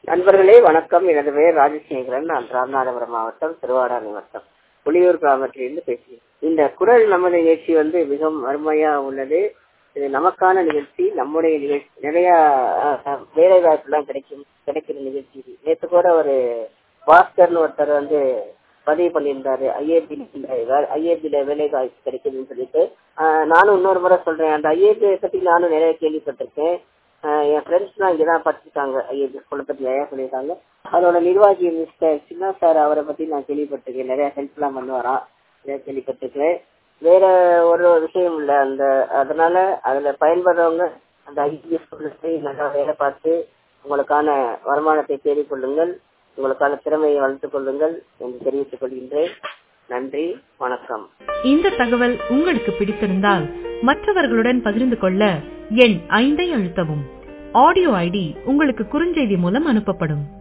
நண்பர்களே வணக்கம் எனது பெயர் ராஜசேகரன் நான் ராமநாதபுரம் மாவட்டம் திருவாடானை வட்டம் புலியூர் கிராமத்திலிருந்து பேசுகிறேன் இந்த குரல் நமது நிகழ்ச்சி வந்து மிகவும் அருமையா உள்ளது இது நமக்கான நிகழ்ச்சி நம்முடைய நிகழ்ச்சி நிறைய அஹ், வேலை வாய்ப்பு எல்லாம் கிடைக்கும் கிடைக்கிற நிகழ்ச்சி இது. நேத்து கூட ஒரு பாஸ்கர்னு ஒருத்தர் வந்து பதிவு பண்ணியிருந்தாரு ஐஏபி ஐஏபியில வேலை வாய்ப்பு கிடைக்குதுன்னு சொல்லிட்டு அஹ், நானும் இன்னொரு முறை சொல்றேன் அந்த ஐஏபி பத்தி நானும் நிறைய கேள்விப்பட்டிருக்கேன் அஹ், என் ஃப்ரெண்ட்ஸ்லாம் இங்கே தான் படிச்சிருக்காங்க ஐஏபி ஸ்கூலை பத்தி நிறைய சொல்லியிருக்காங்க அதோட நிர்வாகி மிஸ்டர் சின்ன சார் அவரை பத்தி நான் கேள்விப்பட்டிருக்கேன் நிறைய ஹெல்ப்லாம் பண்ணுவாராம் நிறைய கேள்விப்பட்டிருக்கேன் வேற ஒரு விஷயம் இல்லை அந்த அதனால அதுல பயன்படுறவங்க அந்த ஐஏபி ஸ்கூல்ல போய் நல்லா வேலை பார்த்து உங்களுக்கான வருமானத்தை தேடிக் கொள்ளுங்கள் உங்களுக்கான திறமையை வளர்த்துக் கொள்ளுங்கள் என்று தெரிவித்துக் கொள்கின்றேன் நன்றி வணக்கம் இந்த தகவல் உங்களுக்கு பிடித்திருந்தால் மற்றவர்களுடன் பகிர்ந்து கொள்ள எண் ஐந்தை அழுத்தவும் ஆடியோ ஐடி உங்களுக்கு குறுஞ்செய்தி மூலம் அனுப்பப்படும்